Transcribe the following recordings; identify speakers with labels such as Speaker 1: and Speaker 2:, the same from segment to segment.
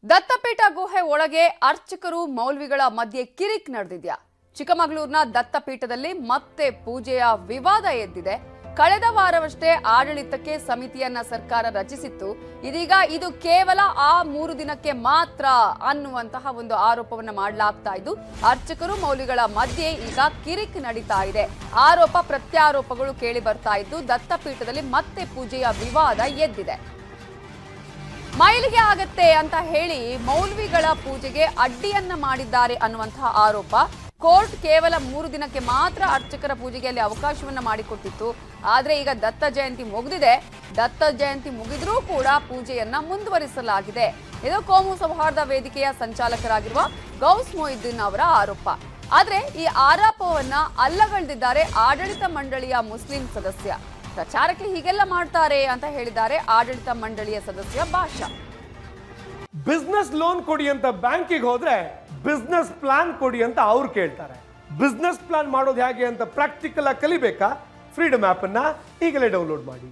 Speaker 1: ದತ್ತಪೀಠ ಗುಹೆ ಒಳಗೆ ಅರ್ಚಕರು ಮೌಲ್ವಿಗಳ ಮಧ್ಯೆ ಕಿರಿಕ್ ನಡೆದಿದ್ಯಾ ಚಿಕ್ಕಮಗಳೂರಿನ ದತ್ತಪೀಠದಲ್ಲಿ ಮತ್ತೆ ಪೂಜೆಯ ವಿವಾದ ಎದ್ದಿದೆ ಕಳೆದ ವಾರವಷ್ಟೇ ಆಡಳಿತಕ್ಕೆ ಸಮಿತಿಯನ್ನ ಸರ್ಕಾರ ರಚಿಸಿತ್ತು ಇದೀಗ ಇದು ಕೇವಲ ಆ ಮೂರು ದಿನಕ್ಕೆ ಮಾತ್ರ ಅನ್ನುವಂತಹ ಒಂದು ಆರೋಪವನ್ನ ಮಾಡಲಾಗ್ತಾ ಇದ್ದು ಅರ್ಚಕರು ಮೌಲ್ವಿಗಳ ಮಧ್ಯೆ ಈಗ ಕಿರಿಕ್ ನಡೀತಾ ಇದೆ ಆರೋಪ ಪ್ರತ್ಯಾರೋಪಗಳು ಕೇಳಿ ಬರ್ತಾ ಇದ್ದು ದತ್ತಪೀಠದಲ್ಲಿ ಮತ್ತೆ ಪೂಜೆಯ ವಿವಾದ ಎದ್ದಿದೆ ಮೈಲಿಗೆ ಆಗತ್ತೆ ಅಂತ ಹೇಳಿ ಮೌಲ್ವಿಗಳ ಪೂಜೆಗೆ ಅಡ್ಡಿಯನ್ನ ಮಾಡಿದ್ದಾರೆ ಅನ್ನುವಂತಹ ಆರೋಪ ಕೋರ್ಟ್ ಕೇವಲ ಮೂರು ದಿನಕ್ಕೆ ಮಾತ್ರ ಅರ್ಚಕರ ಪೂಜೆಗೆ ಅಲ್ಲಿ ಅವಕಾಶವನ್ನ ಮಾಡಿಕೊಟ್ಟಿತ್ತು ಆದ್ರೆ ಈಗ ದತ್ತ ಜಯಂತಿ ಮುಗಿದಿದೆ ದತ್ತ ಜಯಂತಿ ಮುಗಿದ್ರೂ ಕೂಡ ಪೂಜೆಯನ್ನ ಮುಂದುವರಿಸಲಾಗಿದೆ ಇದು ಕೋಮು ಸೌಹಾರ್ದ ವೇದಿಕೆಯ ಸಂಚಾಲಕರಾಗಿರುವ ಗೌಸ್ ಮೊಹಿದ್ದೀನ್ ಅವರ ಆರೋಪ ಆದ್ರೆ ಈ ಆರೋಪವನ್ನ ಅಲ್ಲಗಳೆದಿದ್ದಾರೆ ಆಡಳಿತ ಮಂಡಳಿಯ ಮುಸ್ಲಿಂ ಸದಸ್ಯ ಪ್ರಚಾರಕ್ಕೆ ಹೀಗೆಲ್ಲ ಮಾಡ್ತಾರೆ ಅಂತ ಹೇಳಿದ್ದಾರೆ ಆಡಳಿತ ಮಂಡಳಿಯ ಸದಸ್ಯ ಭಾಷಾ
Speaker 2: ಬಿಸ್ನೆಸ್ ಲೋನ್ ಕೊಡಿ ಅಂತ ಬ್ಯಾಂಕಿಗೆ ಹೋದ್ರೆ ಬಿಸ್ನೆಸ್ ಪ್ಲಾನ್ ಕೊಡಿ ಅಂತ ಅವ್ರು ಕೇಳ್ತಾರೆ ಬಿಸ್ನೆಸ್ ಪ್ಲಾನ್ ಮಾಡೋದು ಹೇಗೆ ಅಂತ ಪ್ರಾಕ್ಟಿಕಲ್ ಆಗಿ ಕಲಿಬೇಕಾ ಫ್ರೀಡಮ್ ಅನ್ನ ಈಗಲೇ ಡೌನ್ಲೋಡ್ ಮಾಡಿ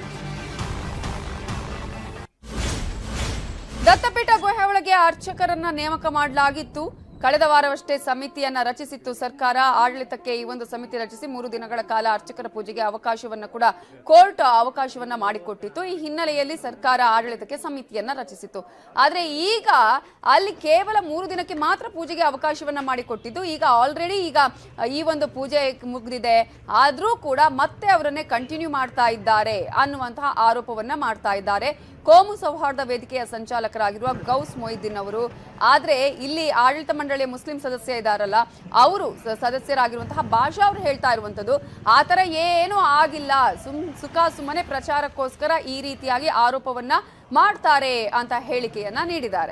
Speaker 1: ದತ್ತಪೀಠ ಗುಹೆ ಒಳಗೆ ಅರ್ಚಕರನ್ನ ನೇಮಕ ಮಾಡಲಾಗಿತ್ತು ಕಳೆದ ವಾರವಷ್ಟೇ ಸಮಿತಿಯನ್ನ ರಚಿಸಿತ್ತು ಸರ್ಕಾರ ಆಡಳಿತಕ್ಕೆ ಈ ಒಂದು ಸಮಿತಿ ರಚಿಸಿ ಮೂರು ದಿನಗಳ ಕಾಲ ಅರ್ಚಕರ ಪೂಜೆಗೆ ಅವಕಾಶವನ್ನ ಕೂಡ ಕೋರ್ಟ್ ಅವಕಾಶವನ್ನ ಮಾಡಿಕೊಟ್ಟಿತ್ತು ಈ ಹಿನ್ನೆಲೆಯಲ್ಲಿ ಸರ್ಕಾರ ಆಡಳಿತಕ್ಕೆ ಸಮಿತಿಯನ್ನ ರಚಿಸಿತ್ತು ಆದ್ರೆ ಈಗ ಅಲ್ಲಿ ಕೇವಲ ಮೂರು ದಿನಕ್ಕೆ ಮಾತ್ರ ಪೂಜೆಗೆ ಅವಕಾಶವನ್ನ ಮಾಡಿಕೊಟ್ಟಿದ್ದು ಈಗ ಆಲ್ರೆಡಿ ಈಗ ಈ ಒಂದು ಪೂಜೆ ಮುಗಿದಿದೆ ಆದ್ರೂ ಕೂಡ ಮತ್ತೆ ಅವರನ್ನೇ ಕಂಟಿನ್ಯೂ ಮಾಡ್ತಾ ಇದ್ದಾರೆ ಅನ್ನುವಂತಹ ಆರೋಪವನ್ನ ಮಾಡ್ತಾ ಇದ್ದಾರೆ ಕೋಮು ಸೌಹಾರ್ದ ವೇದಿಕೆಯ ಸಂಚಾಲಕರಾಗಿರುವ ಗೌಸ್ ಮೊಹಿದ್ದೀನ್ ಅವರು ಆದ್ರೆ ಇಲ್ಲಿ ಆಡಳಿತ ಮಂಡಳಿಯ ಮುಸ್ಲಿಂ ಸದಸ್ಯ ಇದಾರಲ್ಲ ಅವರು ಸ- ಸದಸ್ಯರಾಗಿರುವಂತಹ ಭಾಷಾ ಅವರು ಹೇಳ್ತಾ ಇರುವಂತದ್ದು ಆತರ ಏನೂ ಆಗಿಲ್ಲ ಸುಮ್ ಸುಖ ಸುಮ್ಮನೆ ಪ್ರಚಾರಕ್ಕೋಸ್ಕರ ಈ ರೀತಿಯಾಗಿ ಆರೋಪವನ್ನ ಮಾಡ್ತಾರೆ ಅಂತ ಹೇಳಿಕೆಯನ್ನ ನೀಡಿದ್ದಾರೆ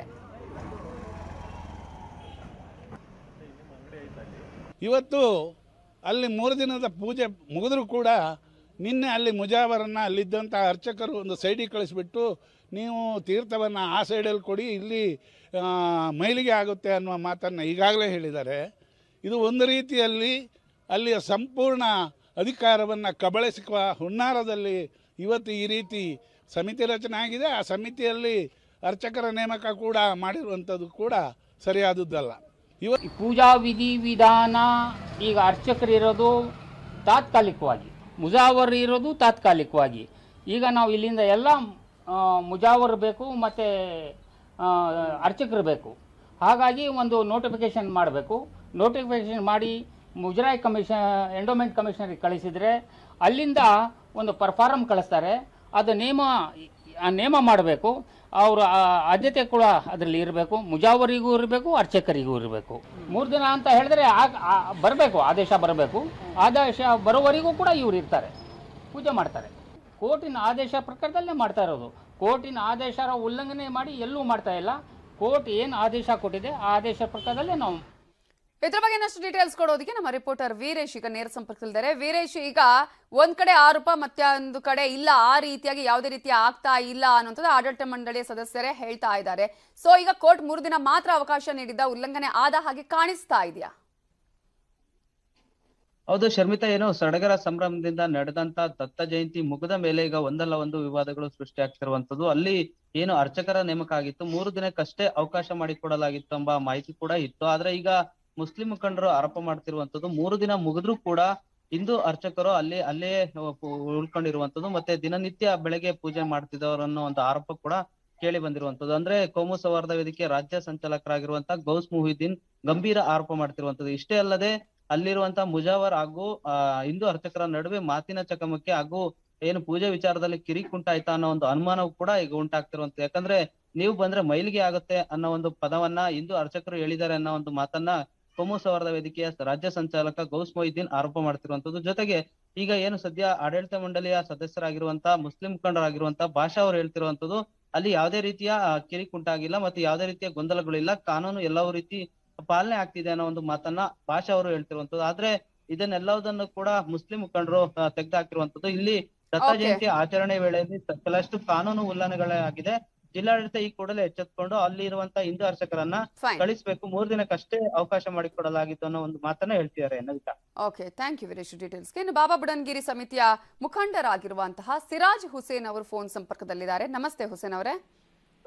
Speaker 3: ಇವತ್ತು ಅಲ್ಲಿ ಮೂರು ದಿನದ ಪೂಜೆ ಮುಗಿದ್ರೂ ಕೂಡ ನಿನ್ನೆ ಅಲ್ಲಿ ಮುಜಾವರನ್ನು ಅಲ್ಲಿದ್ದಂಥ ಅರ್ಚಕರು ಒಂದು ಸೈಡಿಗೆ ಕಳಿಸ್ಬಿಟ್ಟು ನೀವು ತೀರ್ಥವನ್ನು ಆ ಸೈಡಲ್ಲಿ ಕೊಡಿ ಇಲ್ಲಿ ಆ, ಮೈಲಿಗೆ ಆಗುತ್ತೆ ಅನ್ನುವ ಮಾತನ್ನು ಈಗಾಗಲೇ ಹೇಳಿದ್ದಾರೆ ಇದು ಒಂದು ರೀತಿಯಲ್ಲಿ ಅಲ್ಲಿಯ ಸಂಪೂರ್ಣ ಅಧಿಕಾರವನ್ನು ಕಬಳಿಸುವ ಹುನ್ನಾರದಲ್ಲಿ ಇವತ್ತು ಈ ರೀತಿ ಸಮಿತಿ ರಚನೆ ಆಗಿದೆ ಆ ಸಮಿತಿಯಲ್ಲಿ ಅರ್ಚಕರ ನೇಮಕ ಕೂಡ ಮಾಡಿರುವಂಥದ್ದು ಕೂಡ ಸರಿಯಾದದ್ದಲ್ಲ ಇವತ್ತು
Speaker 4: ಈ ಪೂಜಾ ವಿಧಿ ವಿಧಾನ ಈಗ ಅರ್ಚಕರು ಇರೋದು ತಾತ್ಕಾಲಿಕವಾಗಿ ಮುಜಾವರ್ ಇರೋದು ತಾತ್ಕಾಲಿಕವಾಗಿ ಈಗ ನಾವು ಇಲ್ಲಿಂದ ಎಲ್ಲ ಆ, ಮುಜಾವರ್ ಬೇಕು ಮತ್ತು ಅರ್ಚಕರು ಬೇಕು ಹಾಗಾಗಿ ಒಂದು ನೋಟಿಫಿಕೇಶನ್ ಮಾಡಬೇಕು ನೋಟಿಫಿಕೇಶನ್ ಮಾಡಿ ಮುಜರಾಯಿ ಕಮಿಷನ್ ಎಂಡೋಮೆಂಟ್ ಕಮಿಷನರಿಗೆ ಕಳಿಸಿದರೆ ಅಲ್ಲಿಂದ ಒಂದು ಪರ್ಫಾರಮ್ ಕಳಿಸ್ತಾರೆ ಅದು ನೇಮ ಆ ನೇಮ ಮಾಡಬೇಕು ಅವರ ಆದ್ಯತೆ ಕೂಡ ಅದರಲ್ಲಿ ಇರಬೇಕು ಮುಜಾವರಿಗೂ ಇರಬೇಕು ಅರ್ಚಕರಿಗೂ ಇರಬೇಕು ಮೂರು ದಿನ ಅಂತ ಹೇಳಿದ್ರೆ ಬರಬೇಕು ಆದೇಶ ಬರಬೇಕು ಆದೇಶ ಬರೋವರೆಗೂ ಕೂಡ ಇವ್ರು ಇರ್ತಾರೆ ಪೂಜೆ ಮಾಡ್ತಾರೆ ಕೋರ್ಟಿನ ಆದೇಶ ಪ್ರಕಾರದಲ್ಲೇ ಮಾಡ್ತಾ ಇರೋದು ಕೋರ್ಟಿನ ಆದೇಶ ಉಲ್ಲಂಘನೆ ಮಾಡಿ ಎಲ್ಲೂ ಮಾಡ್ತಾ ಇಲ್ಲ ಕೋರ್ಟ್ ಏನು ಆದೇಶ ಕೊಟ್ಟಿದೆ ಆ ಆದೇಶ ಪ್ರಕಾರದಲ್ಲೇ ನಾವು
Speaker 1: ಇದ್ರ ಬಗ್ಗೆ ಇನ್ನಷ್ಟು ಡೀಟೇಲ್ಸ್ ಕೊಡೋದಕ್ಕೆ ನಮ್ಮ ರಿಪೋರ್ಟರ್ ವೀರೇಶ್ ಈಗ ನೇರ ಸಂಪರ್ಕದಲ್ಲಿದ್ದಾರೆ ವೀರೇಶ್ ಈಗ ಒಂದ್ ಕಡೆ ಆರೋಪ ಮತ್ತೆ ಒಂದು ಕಡೆ ಇಲ್ಲ ಆ ರೀತಿಯಾಗಿ ಯಾವುದೇ ರೀತಿ ಆಗ್ತಾ ಇಲ್ಲ ಅನ್ನುವಂಥದ್ದು ಆಡಳಿತ ಮಂಡಳಿಯ ಸದಸ್ಯರೇ ಹೇಳ್ತಾ ಇದ್ದಾರೆ ಸೊ ಈಗ ಕೋರ್ಟ್ ಮೂರು ದಿನ ಮಾತ್ರ ಅವಕಾಶ ನೀಡಿದ್ದ ಉಲ್ಲಂಘನೆ ಆದ ಹಾಗೆ ಕಾಣಿಸ್ತಾ ಇದೆಯಾ
Speaker 5: ಹೌದು ಶರ್ಮಿತಾ ಏನು ಸಡಗರ ಸಂಭ್ರಮದಿಂದ ನಡೆದಂತ ದತ್ತ ಜಯಂತಿ ಮುಗಿದ ಮೇಲೆ ಈಗ ಒಂದಲ್ಲ ಒಂದು ವಿವಾದಗಳು ಸೃಷ್ಟಿ ಆಗ್ತಿರುವಂತದ್ದು ಅಲ್ಲಿ ಏನು ಅರ್ಚಕರ ನೇಮಕ ಆಗಿತ್ತು ಮೂರು ದಿನಕ್ಕಷ್ಟೇ ಅವಕಾಶ ಮಾಡಿಕೊಡಲಾಗಿತ್ತು ಎಂಬ ಮಾಹಿತಿ ಕೂಡ ಇತ್ತು ಆದ್ರೆ ಈಗ ಮುಸ್ಲಿಂ ಮುಖಂಡರು ಆರೋಪ ಮಾಡ್ತಿರುವಂತದ್ದು ಮೂರು ದಿನ ಮುಗಿದ್ರೂ ಕೂಡ ಹಿಂದೂ ಅರ್ಚಕರು ಅಲ್ಲಿ ಅಲ್ಲೇ ಉಳ್ಕೊಂಡಿರುವಂತದ್ದು ಮತ್ತೆ ದಿನನಿತ್ಯ ಬೆಳಗ್ಗೆ ಪೂಜೆ ಮಾಡ್ತಿದ್ದವರು ಅನ್ನೋ ಒಂದು ಆರೋಪ ಕೂಡ ಕೇಳಿ ಬಂದಿರುವಂತದ್ದು ಅಂದ್ರೆ ಕೋಮು ಸೌಹಾರ್ದ ವೇದಿಕೆ ರಾಜ್ಯ ಸಂಚಾಲಕರಾಗಿರುವಂತ ಗೌಸ್ ಮುಹಿದ್ದೀನ್ ಗಂಭೀರ ಆರೋಪ ಮಾಡ್ತಿರುವಂತದ್ದು ಇಷ್ಟೇ ಅಲ್ಲದೆ ಅಲ್ಲಿರುವಂತ ಮುಜಾವರ್ ಹಾಗೂ ಆ ಹಿಂದೂ ಅರ್ಚಕರ ನಡುವೆ ಮಾತಿನ ಚಕಮಕಿ ಹಾಗೂ ಏನು ಪೂಜೆ ವಿಚಾರದಲ್ಲಿ ಕಿರಿಕ್ ಉಂಟಾಯ್ತಾ ಅನ್ನೋ ಒಂದು ಅನುಮಾನವು ಕೂಡ ಈಗ ಉಂಟಾಗ್ತಿರುವಂತ ಯಾಕಂದ್ರೆ ನೀವು ಬಂದ್ರೆ ಮೈಲಿಗೆ ಆಗತ್ತೆ ಅನ್ನೋ ಒಂದು ಪದವನ್ನ ಹಿಂದೂ ಅರ್ಚಕರು ಹೇಳಿದ್ದಾರೆ ಅನ್ನೋ ಒಂದು ಮಾತನ್ನ ಕೋಮು ಸೌಹಾರ್ದ ವೇದಿಕೆಯ ರಾಜ್ಯ ಸಂಚಾಲಕ ಗೌಸ್ ಮೊಹಿದ್ದೀನ್ ಆರೋಪ ಮಾಡ್ತಿರುವಂತದ್ದು ಜೊತೆಗೆ ಈಗ ಏನು ಸದ್ಯ ಆಡಳಿತ ಮಂಡಳಿಯ ಸದಸ್ಯರಾಗಿರುವಂತ ಮುಸ್ಲಿಂ ಮುಖಂಡರಾಗಿರುವಂತ ಭಾಷಾ ಅವರು ಹೇಳ್ತಿರುವಂತದ್ದು ಅಲ್ಲಿ ಯಾವುದೇ ರೀತಿಯ ಆ, ಕಿರಿಕ್ ಉಂಟಾಗಿಲ್ಲ ಮತ್ತೆ ಯಾವುದೇ ರೀತಿಯ ಗೊಂದಲಗಳಿಲ್ಲ ಕಾನೂನು ಎಲ್ಲವೂ ರೀತಿ ಪಾಲನೆ ಆಗ್ತಿದೆ ಅನ್ನೋ ಒಂದು ಮಾತನ್ನ ಭಾಷಾ ಅವರು ಹೇಳ್ತಿರುವಂತದ್ದು ಆದ್ರೆ ಇದನ್ನೆಲ್ಲದನ್ನು ಕೂಡ ಮುಸ್ಲಿಂ ಮುಖಂಡರು ತೆಗೆದು ಹಾಕಿರುವಂತದ್ದು ಇಲ್ಲಿ ದತ್ತ
Speaker 1: Okay.
Speaker 5: ಜಯಂತಿ ಆಚರಣೆ ವೇಳೆಯಲ್ಲಿ ಕೆಲವಷ್ಟು ಕಾನೂನು ಉಲ್ಲಂಘನೆಗಳಾಗಿದೆ ಜಿಲ್ಲಾಡಳಿತ ಈ ಕೂಡಲೇ ಎಚ್ಚೆತ್ಕೊಂಡು ಅಲ್ಲಿ ಇರುವಂತ ಹಿಂದೂ ಅರ್ಚಕರನ್ನ
Speaker 1: ಫೈನ್
Speaker 5: ಕಳಿಸ್ಬೇಕು ಮೂರ್ ದಿನಕ್ಕಷ್ಟೇ ಅವಕಾಶ ಮಾಡಿಕೊಡಲಾಗಿತ್ತು ಅನ್ನೋ ಒಂದು ಮಾತನ್ನ ಹೇಳ್ತಿದ್ದಾರೆ Navitha
Speaker 1: okay thank you Veeresh ಡೀಟೇಲ್ಸ್ಗೆ ಇನ್ನು ಬಾಬಾ ಬುಡನ್ಗಿರಿ ಸಮಿತಿಯ ಮುಖಂಡರಾಗಿರುವಂತಹ ಸಿರಾಜ್ ಹುಸೇನ್ ಅವರು ಫೋನ್ ಸಂಪರ್ಕದಲ್ಲಿದ್ದಾರೆ ನಮಸ್ತೆ ಹುಸೇನ್ ಅವರೇ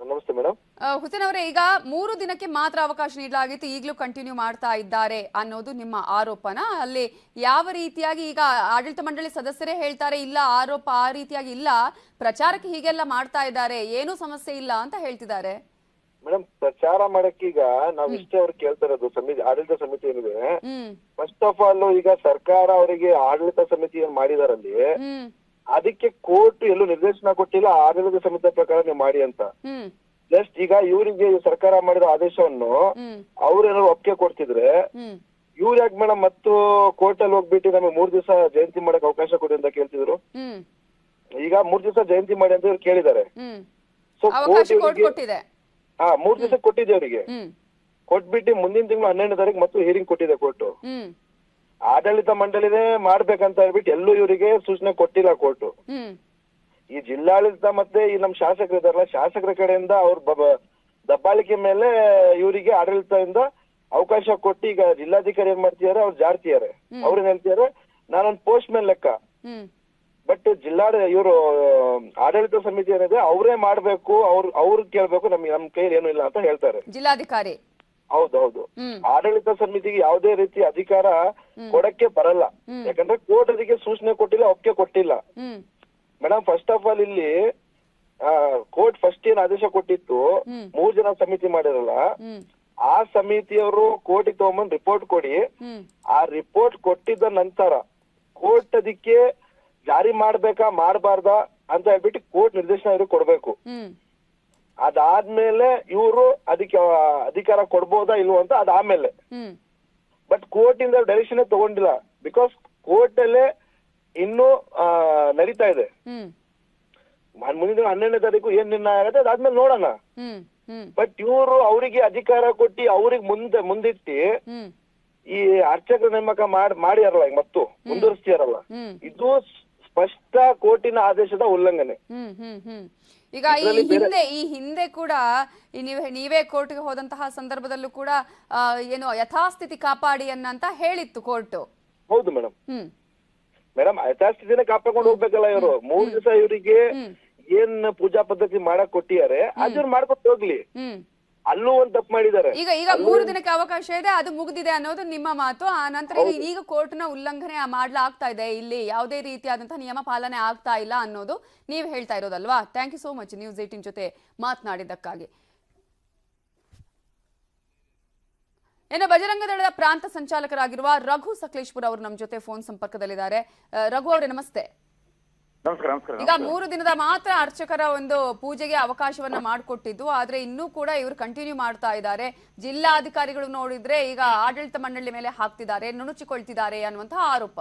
Speaker 6: ನಮಸ್ತೆ ಮೇಡಮ್
Speaker 1: ಆ, ಹುಸೇನ್ ಅವರೇ ಈಗ ಮೂರು ದಿನಕ್ಕೆ ಮಾತ್ರ ಅವಕಾಶ ನೀಡಲಾಗಿತ್ತು ಈಗಲೂ ಕಂಟಿನ್ಯೂ ಮಾಡ್ತಾ ಇದ್ದಾರೆ ಅನ್ನೋದು ನಿಮ್ಮ ಆರೋಪನ ಅಲ್ಲಿ ಯಾವ ರೀತಿಯಾಗಿ ಈಗ ಆಡಳಿತ ಮಂಡಳಿ ಸದಸ್ಯರೇ ಹೇಳ್ತಾರೆ ಇಲ್ಲ ಆರೋಪ ಆ ರೀತಿಯಾಗಿ ಇಲ್ಲ ಪ್ರಚಾರಕ್ಕೆ ಹೀಗೆಲ್ಲ ಮಾಡ್ತಾ ಇದ್ದಾರೆ ಏನೂ ಸಮಸ್ಯೆ ಇಲ್ಲ ಅಂತ ಹೇಳ್ತಿದ್ದಾರೆ
Speaker 6: ಮೇಡಮ್ ಪ್ರಚಾರ ಮಾಡಕ್ಕೀಗ ನಾವ್ ಇಷ್ಟೇ ಅವ್ರು ಕೇಳ್ತಾ ಇರೋದು ಸಮಿತಿ ಆಡಳಿತ ಸಮಿತಿ ಏನಿದೆ
Speaker 1: ಹ್ಮ್
Speaker 6: ಫಸ್ಟ್ ಆಫ್ ಆಲ್ ಈಗ ಸರ್ಕಾರ ಅವರಿಗೆ ಆಡಳಿತ ಸಮಿತಿ ಏನ್ ಮಾಡಿದಾರಲ್ಲಿ
Speaker 1: ಹ್ಮ್
Speaker 6: ಅದಕ್ಕೆ ಕೋರ್ಟ್ ಎಲ್ಲೂ ನಿರ್ದೇಶನ ಕೊಟ್ಟಿಲ್ಲ ಆಡಳಿತ ಸಮಿತಿ ಪ್ರಕಾರ ನೀವು ಮಾಡಿ ಅಂತ
Speaker 1: ಹ್ಮ್
Speaker 6: ಜಸ್ಟ್ ಈಗ ಇವರಿಗೆ ಸರ್ಕಾರ ಮಾಡಿದ ಆದೇಶವನ್ನು
Speaker 1: ಹ್ಮ್
Speaker 6: ಅವ್ರೇನಾದ್ರು ಒಪ್ಪಿಗೆ ಕೊಡ್ತಿದ್ರೆ
Speaker 1: ಹ್ಮ್
Speaker 6: ಇವ್ರು ಯಾಕೆ ಮೇಡಮ್ ಮತ್ತು ಕೋರ್ಟ್ ಅಲ್ಲಿ ಹೋಗ್ಬಿಟ್ಟು ನಮಗೆ ಮೂರ್ ದಿವಸ ಜಯಂತಿ ಮಾಡಕ್ ಅವಕಾಶ ಕೊಡಿ ಅಂತ ಕೇಳ್ತಿದ್ರು
Speaker 1: ಹ್ಮ್
Speaker 6: ಈಗ ಮೂರ್ ದಿವಸ ಜಯಂತಿ ಮಾಡಿ ಅಂತ ಇವ್ರು ಕೇಳಿದ್ದಾರೆ
Speaker 1: ಹ್ಮ್
Speaker 6: ಸೊ
Speaker 1: ಅವಕಾಶ
Speaker 6: ಕೋರ್ಟ್
Speaker 1: ಕೋರ್ಟ್ ಕೊಟ್ಟಿದೆ
Speaker 6: ಹಾ ಮೂರ್ ದಿವಸ ಕೊಟ್ಟಿದೆ ಅವರಿಗೆ
Speaker 1: ಹ್ಮ್
Speaker 6: ಕೊಟ್ಬಿಟ್ಟು ಮುಂದಿನ ತಿಂಗಳು ಹನ್ನೆರಡನೇ ತಾರೀಕು ಮತ್ತು ಹಿಯರಿಂಗ್ ಕೊಟ್ಟಿದೆ ಕೋರ್ಟ್
Speaker 1: ಹ್ಮ್
Speaker 6: ಆಡಳಿತ ಮಂಡಳಿನೇ ಮಾಡ್ಬೇಕಂತ ಹೇಳ್ಬಿಟ್ಟು ಎಲ್ಲೂ ಇವರಿಗೆ ಸೂಚನೆ ಕೊಟ್ಟಿಲ್ಲ ಕೋರ್ಟ್
Speaker 1: ಹ್ಮ್
Speaker 6: ಈ ಜಿಲ್ಲಾಡಳಿತ ಮತ್ತೆ ಈ ನಮ್ ಶಾಸಕರು ಇದಾರಲ್ಲ ಶಾಸಕರ ಕಡೆಯಿಂದ ಅವ್ರ ಬ- ದಬ್ಬಾಳಿಕೆ ಮೇಲೆ ಇವರಿಗೆ ಆಡಳಿತದಿಂದ ಅವಕಾಶ ಕೊಟ್ಟು ಈಗ ಜಿಲ್ಲಾಧಿಕಾರಿ ಏನ್ ಮಾಡ್ತಿದಾರೆ ಅವ್ರು ಜಾರ್ತಿದ್ದಾರೆ ಅವ್ರೇನ್ ಹೇಳ್ತಿದಾರೆ ನಾನೊಂದ್ ಪೋಸ್ಟ್ ಮೇಲೆ ಲೆಕ್ಕ
Speaker 1: ಹ್ಮ್
Speaker 6: ಬಟ್ ಜಿಲ್ಲಾಡ ಇವರು ಆಡಳಿತ ಸಮಿತಿ ಏನಿದೆ ಅವರೇ ಮಾಡ್ಬೇಕು ಅವ್ರ ಅವ್ರು ಕೇಳ್ಬೇಕು ನಮ್ಗೆ ನಮ್ ಕೈಯಲ್ಲಿ ಏನು ಇಲ್ಲ ಅಂತ ಹೇಳ್ತಾರೆ
Speaker 1: ಜಿಲ್ಲಾಧಿಕಾರಿ
Speaker 6: ಹೌದೌದು
Speaker 1: ಹ್ಮ್
Speaker 6: ಆಡಳಿತ ಸಮಿತಿಗೆ ಯಾವುದೇ ರೀತಿ ಅಧಿಕಾರ ಕೊಡಕ್ಕೆ ಬರಲ್ಲ ಯಾಕಂದ್ರೆ ಕೋರ್ಟ್ ಅದಕ್ಕೆ ಸೂಚನೆ ಕೊಟ್ಟಿಲ್ಲ ಒಪ್ಪಿಗೆ ಕೊಟ್ಟಿಲ್ಲ
Speaker 1: ಹ್ಮ್
Speaker 6: ಮೇಡಮ್ ಫಸ್ಟ್ ಆಫ್ ಆಲ್ ಇಲ್ಲಿ ಕೋರ್ಟ್ ಫಸ್ಟ್ ಏನ್ ಆದೇಶ ಕೊಟ್ಟಿತ್ತು
Speaker 1: ಹ್ಮ್.
Speaker 6: ಮೂರ್ ಜನ ಸಮಿತಿ ಮಾಡಿರಲ್ಲ
Speaker 1: ಹ್ಮ್
Speaker 6: ಆ ಸಮಿತಿಯವರು ಕೋರ್ಟಿಗೆ ತಗೊಂಬಂದ್ ರಿಪೋರ್ಟ್ ಕೊಡಿ
Speaker 1: ಹ್ಮ್
Speaker 6: ಆ ರಿಪೋರ್ಟ್ ಕೊಟ್ಟಿದ್ದ ನಂತರ ಕೋರ್ಟ್ ಅದಕ್ಕೆ ಜಾರಿ ಮಾಡ್ಬೇಕಾ ಮಾಡಬಾರ್ದಾ ಅಂತ ಹೇಳ್ಬಿಟ್ಟು ಕೋರ್ಟ್ ನಿರ್ದೇಶನ ಇವ್ರಿಗೆ ಕೊಡ್ಬೇಕು
Speaker 1: ಹ್ಮ್
Speaker 6: ಅದಾದ್ಮೇಲೆ ಇವರು ಅದಕ್ಕೆ ಆ, ಅಧಿಕಾರ ಕೊಡ್ಬೋದಾ ಇಲ್ವೋ ಅಂತ ಅದಾದ್ಮೇಲೆ
Speaker 1: ಹ್ಮ್
Speaker 6: ಬಟ್ ಕೋರ್ಟ್ ಇಂದ ಡೈರೆಕ್ಷನ್ ತಗೊಂಡಿಲ್ಲ ಬಿಕಾಸ್ ಕೋರ್ಟ್ ಅಲ್ಲೇ ಇನ್ನೂ ಆ, ನಡೀತಾ ಇದೆ
Speaker 1: ಹ್ಮ್
Speaker 6: ಮ- ಮುಂದಿನ ತಿಂಗಳು ಹನ್ನೆರಡನೇ ತಾರೀಕು ಏನ್ ನಿರ್ಣಯ ಆಗುತ್ತೆ ಅದಾದ್ಮೇಲೆ ನೋಡೋಣ
Speaker 1: ಹ್ಮ್ ಹ್ಮ್
Speaker 6: ಬಟ್ ಇವರು ಅವರಿಗೆ ಅಧಿಕಾರ ಕೊಟ್ಟು ಅವ್ರಿಗೆ ಮುಂದೆ ಮುಂದಿಟ್ಟು
Speaker 1: ಹ್ಮ್
Speaker 6: ಈ ಅರ್ಚಕರ ನೇಮಕ ಮಾಡಿ ಮಾಡ್ಯಾರಲ್ಲ ಈಗ ಮತ್ತು ಮುಂದುವರಿಸ್ತಿಯಾರಲ್ಲ
Speaker 1: ಹ್ಮ್
Speaker 6: ಇದು ಸ್ಪಷ್ಟ ಕೋರ್ಟಿನ ಆದೇಶದ ಉಲ್ಲಂಘನೆ
Speaker 1: ಹ್ಮ್ ಹ್ಮ್ ಹ್ಮ್ ಈಗ ಈ ಹಿಂದೆ ಈ ಹಿಂದೆ ಕೂಡ ಈ ನೀವೇ ನೀವೇ ಕೋರ್ಟ್ಗೆ ಹೋದಂತಹ ಸಂದರ್ಭದಲ್ಲೂ ಕೂಡ ಆ, ಏನು ಯಥಾಸ್ಥಿತಿ ಕಾಪಾಡಿ ಅನ್ನಂತ ಹೇಳಿತ್ತು ಕೋರ್ಟ್
Speaker 6: ಹೌದು ಮೇಡಮ್
Speaker 1: ಹ್ಮ್
Speaker 6: ಮೇಡಮ್ ಯಥಾಸ್ಥಿತಿನ ಕಾಪಾಡ್ಕೊಂಡು ಹೋಗ್ಬೇಕಲ್ಲ ಇವರು ಮೂರ್ ದಿವಸ ಇವರಿಗೆ
Speaker 1: ಹ್ಮ್.
Speaker 6: ಏನ್ ಪೂಜಾ ಪದ್ಧತಿ ಮಾಡಕ್ ಕೊಟ್ಟಿದ್ದಾರೆ ಅದನ್ನ ಮಾಡ್ಕೊಂಡು ಹೋಗ್ಲಿ
Speaker 1: ಹ್ಮ್
Speaker 6: ಅಲ್ಲೂ ಒಂದ್ ತಪ್ಪು ಮಾಡಿದ್ದಾರೆ
Speaker 1: ಈಗ ಈಗ ಮೂರು ದಿನಕ್ಕೆ ಅವಕಾಶ ಇದೆ ಅದು ಮುಗಿದಿದೆ ಅನ್ನೋದು ನಿಮ್ಮ ಮಾತು ಆ ನಂತರ ಈಗ- ಈಗ ಕೋರ್ಟ್ನ ಉಲ್ಲಂಘನೆ ಮಾಡ್ಲಾಗ್ತಾ ಇದೆ ಇಲ್ಲಿ ಯಾವುದೇ ರೀತಿಯಾದಂತಹ ನಿಯಮ ಪಾಲನೆ ಆಗ್ತಾ ಇಲ್ಲ ಅನ್ನೋದು ನೀವು ಹೇಳ್ತಾ ಇರೋದಲ್ವಾ thank you so much news eighteen ಜೊತೆ ಮಾತನಾಡಿದ್ದಕ್ಕಾಗಿ ಇನ್ನು ಬಜರಂಗ ದಳದ ಪ್ರಾಂತ ಸಂಚಾಲಕರಾಗಿರುವ ರಘು ಸಕಲೇಶ್ಪುರ್ ಅವರು ನಮ್ಮ ಜೊತೆ ಫೋನ್ ಸಂಪರ್ಕದಲ್ಲಿದ್ದಾರೆ ಆ, ರಘು ಅವರೇ ನಮಸ್ತೆ
Speaker 7: ನಮಸ್ಕಾರ ನಮಸ್ಕಾರ
Speaker 1: ಈಗ ಮೂರು ದಿನದ ಮಾತ್ರ ಅರ್ಚಕರ ಒಂದು ಪೂಜೆಗೆ ಅವಕಾಶವನ್ನ ಮಾಡಿಕೊಟ್ಟಿದ್ದು ಆದ್ರೆ ಇನ್ನೂ ಕೂಡ ಇವರು ಕಂಟಿನ್ಯೂ ಮಾಡ್ತಾ ಇದ್ದಾರೆ ಜಿಲ್ಲಾಧಿಕಾರಿಗಳು ನೋಡಿದ್ರೆ ಈಗ ಆಡಳಿತ ಮಂಡಳಿ ಮೇಲೆ ಹಾಕ್ತಿದ್ದಾರೆ ನುಣುಚಿಕೊಳ್ತಿದ್ದಾರೆ ಅನ್ನುವಂತಹ ಆರೋಪ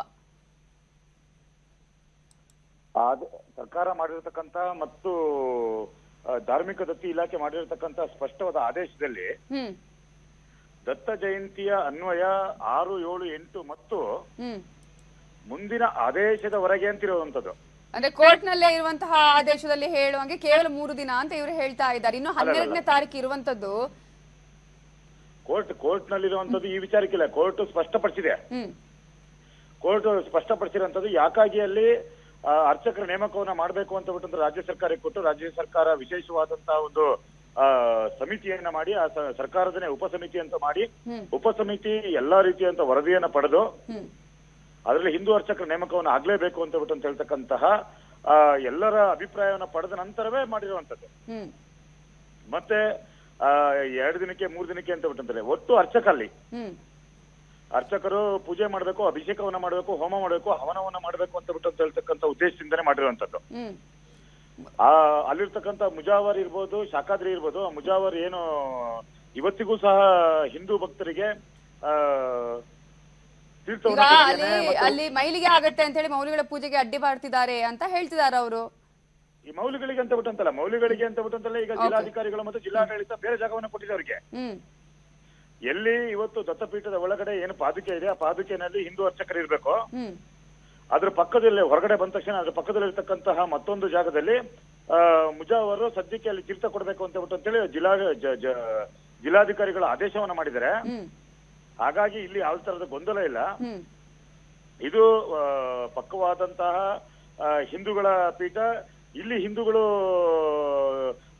Speaker 7: ಅದ್ ಸರ್ಕಾರ ಮಾಡಿರ್ತಕ್ಕಂತ ಮತ್ತು ಆ, ಧಾರ್ಮಿಕ ದತ್ತಿ ಇಲಾಖೆ ಮಾಡಿರ್ತಕ್ಕಂತ ಸ್ಪಷ್ಟವಾದ ಆದೇಶದಲ್ಲಿ
Speaker 1: ಹ್ಮ್
Speaker 7: ದತ್ತ ಜಯಂತಿಯ ಅನ್ವಯ ಆರು ಏಳು ಎಂಟು ಮತ್ತು
Speaker 1: ಹ್ಮ್
Speaker 7: ಮುಂದಿನ ಆದೇಶದವರೆಗೆ ಅಂತಿರುವಂತದ್ದು
Speaker 1: ಅಂದ್ರೆ ಕೋರ್ಟ್ ನಲ್ಲೇ ಇರುವಂತಹ ಆದೇಶದಲ್ಲಿ ಹೇಳುವಂಗೆ ಕೇವಲ ಮೂರು ದಿನ ಅಂತ ಇವರು ಹೇಳ್ತಾ ಇದ್ದಾರೆ ಇನ್ನು ಹನ್ನೆರಡನೇ ತಾರೀಕು ಇರುವಂತದ್ದು
Speaker 7: ಕೋರ್ಟ್ ಕೋರ್ಟ್ ನಲ್ಲಿರುವಂತದ್ದು ಈ ವಿಚಾರಕ್ಕಿಲ್ಲ ಕೋರ್ಟ್ ಸ್ಪಷ್ಟಪಡಿಸಿದೆ
Speaker 1: ಹ್ಮ್
Speaker 7: ಕೋರ್ಟ್ ಸ್ಪಷ್ಟಪಡಿಸಿರುವಂತದ್ದು ಯಾಕಾಗಿ ಅಲ್ಲಿ ಆ, ಅರ್ಚಕರ ನೇಮಕವನ್ನ ಮಾಡಬೇಕು ಅಂತ ಬಿಟ್ಟು ರಾಜ್ಯ ಸರ್ಕಾರಕ್ಕೆ ಕೊಟ್ಟು ರಾಜ್ಯ ಸರ್ಕಾರ ವಿಶೇಷವಾದಂತಹ ಒಂದು ಆ, ಸಮಿತಿಯನ್ನ ಮಾಡಿ ಆ ಸ- ಸರ್ಕಾರದನೇ ಉಪಸಮಿತಿ ಅಂತ ಮಾಡಿ
Speaker 1: ಹ್ಮ್.
Speaker 7: ಉಪಸಮಿತಿ ಎಲ್ಲಾ ರೀತಿಯಂತ ವರದಿಯನ್ನ ಪಡೆದು
Speaker 1: ಹ್ಮ್
Speaker 7: ಅದರಲ್ಲಿ ಹಿಂದೂ ಅರ್ಚಕರ ನೇಮಕವನ್ನು ಆಗ್ಲೇಬೇಕು ಅಂತ ಬಿಟ್ಟು ಅಂತ ಹೇಳ್ತಕ್ಕಂತಹ ಆ, ಎಲ್ಲರ ಅಭಿಪ್ರಾಯವನ್ನ ಪಡೆದ ನಂತರವೇ ಮಾಡಿರುವಂತದ್ದು
Speaker 1: ಹ್ಮ್
Speaker 7: ಮತ್ತೆ ಆ, ಎರಡು ದಿನಕ್ಕೆ ಮೂರು ದಿನಕ್ಕೆ ಅಂತ ಬಿಟ್ಟಂತಾರೆ ಒಟ್ಟು ಅರ್ಚಕ ಅಲ್ಲಿ
Speaker 1: ಹ್ಮ್
Speaker 7: ಅರ್ಚಕರು ಪೂಜೆ ಮಾಡಬೇಕು ಅಭಿಷೇಕವನ್ನ ಮಾಡಬೇಕು ಹೋಮ ಮಾಡಬೇಕು ಹವನವನ್ನ ಮಾಡಬೇಕು ಅಂತ ಬಿಟ್ಟು ಅಂತ ಹೇಳ್ತಕ್ಕಂಥ ಉದ್ದೇಶದಿಂದನೇ ಮಾಡಿರುವಂತದ್ದು
Speaker 1: ಹ್ಮ್
Speaker 7: ಆ ಅಲ್ಲಿರ್ತಕ್ಕಂಥ ಮುಜಾವರ್ ಇರ್ಬೋದು ಶಾಖಾದ್ರಿ ಇರ್ಬೋದು ಆ ಮುಜಾವರ್ ಏನು ಇವತ್ತಿಗೂ ಸಹ ಹಿಂದೂ ಭಕ್ತರಿಗೆ ಆ
Speaker 1: ಈಗ
Speaker 7: ತೀರ್ಥವನ್ನ
Speaker 1: ಅಲ್ಲಿ
Speaker 7: ಕೊಟ್ಟಿದ್ದೇನೆ ಮತ್ತು
Speaker 1: ಅಲ್ಲಿ ಮೈಲಿಗೆ ಆಗತ್ತೆ ಅಂತ ಹೇಳಿ ಮೌಲಿಗಳ ಪೂಜೆಗೆ ಅಡ್ಡಿ ಮಾಡ್ತಿದ್ದಾರೆ ಅಂತ ಹೇಳ್ತಿದ್ದಾರೆ ಅವರು
Speaker 7: ಈ ಮೌಲ್ಯಗಳಿಗೆ ಅಂತ ಬಿಟ್ಟಂತಲ್ಲ ಮೌಲ್ಯಗಳಿಗೆ ಅಂತ ಬಿಟ್ಟಂತಲ್ಲ ಈಗ ಜಿಲ್ಲಾಧಿಕಾರಿಗಳು ಮತ್ತು ಜಿಲ್ಲಾಡಳಿತ ಬೇರೆ ಜಾಗವನ್ನು ಕೊಟ್ಟಿದೆ ಅವರಿಗೆ
Speaker 1: ಹ್ಮ್
Speaker 7: ಎಲ್ಲಿ ಇವತ್ತು ದತ್ತಪೀಠದ ಒಳಗಡೆ ಏನು ಪಾದುಕೆ ಇದೆ ಆ ಪಾದುಕೆನಲ್ಲಿ ಹಿಂದೂ ಅರ್ಚಕರು ಇರ್ಬೇಕು
Speaker 1: ಹ್ಮ್
Speaker 7: ಅದ್ರ ಪಕ್ಕದಲ್ಲಿ ಹೊರಗಡೆ ಬಂದ ತಕ್ಷಣ ಅದ್ರ ಪಕ್ಕದಲ್ಲಿರ್ತಕ್ಕಂತಹ ಮತ್ತೊಂದು ಜಾಗದಲ್ಲಿ ಆ, ಮುಜಾವರು ಸದ್ಯಕ್ಕೆ ಅಲ್ಲಿ ತೀರ್ಥ ಕೊಡಬೇಕು ಅಂತ ಬಿಟ್ಟು ಅಂತೇಳಿ ಜಿಲ್ಲಾ ಜ- ಜ- ಜಿಲ್ಲಾಧಿಕಾರಿಗಳ ಆದೇಶವನ್ನ ಮಾಡಿದ್ದಾರೆ
Speaker 1: ಹ್ಮ್
Speaker 7: ಹಾಗಾಗಿ ಇಲ್ಲಿ ಯಾವ ತರದ ಗೊಂದಲ ಇಲ್ಲ
Speaker 1: ಹ್ಮ್
Speaker 7: ಇದು ಆ, ಪಕ್ಕವಾದಂತಹ ಆ, ಹಿಂದೂಗಳ ಪೀಠ ಇಲ್ಲಿ ಹಿಂದೂಗಳು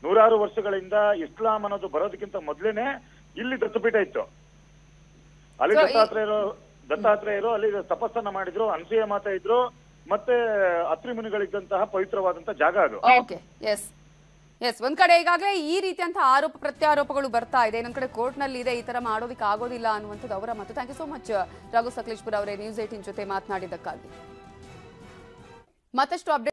Speaker 7: ನೂರಾರು ವರ್ಷಗಳಿಂದ ಇಸ್ಲಾಂ ಅನ್ನೋದು ಬರೋದಕ್ಕಿಂತ ಮೊದ್ಲೇನೆ ಇಲ್ಲಿ ದತ್ತಪೀಠ ಇತ್ತು ಅಲ್ಲಿ
Speaker 1: So, ಈ-
Speaker 7: ದತ್ತಾತ್ರೇಯರು ದತ್ತಾತ್ರೇಯರು ಅಲ್ಲಿ ತಪಸ್ಸನ್ನ ಮಾಡಿದ್ರು ಅನ್ಸೂಯ ಮಾತಾ ಇದ್ರು ಮತ್ತೆ ಅತ್ರಿ ಮುನಿಗಳಿದ್ದಂತಹ ಪವಿತ್ರವಾದಂತಹ ಜಾಗ ಅದು
Speaker 1: ಓಕೆ ಎಸ್ ಎಸ್ ಒಂದ್ ಕಡೆ ಈಗಾಗಲೇ ಈ ರೀತಿಯಂತಹ ಆರೋಪ ಪ್ರತ್ಯಾರೋಪಗಳು ಬರ್ತಾ ಇದೆ ಇನ್ನೊಂದ್ ಕಡೆ ಕೋರ್ಟ್ ನಲ್ಲಿ ಇದೆ ಈ ತರ ಮಾಡೋದಕ್ಕೆ ಆಗೋದಿಲ್ಲ ಅನ್ನುವಂಥದ್ದು ಅವರ ಮಾತು thank you so much Raghu Sakleshpur ಅವರೇ ನ್ಯೂಸ್ ಏಟಿನ್ ಜೊತೆ ಮಾತನಾಡಿದ್ದಕ್ಕಾಗಿ ಮತ್ತಷ್ಟು ಅಪ್ಡೇಟ್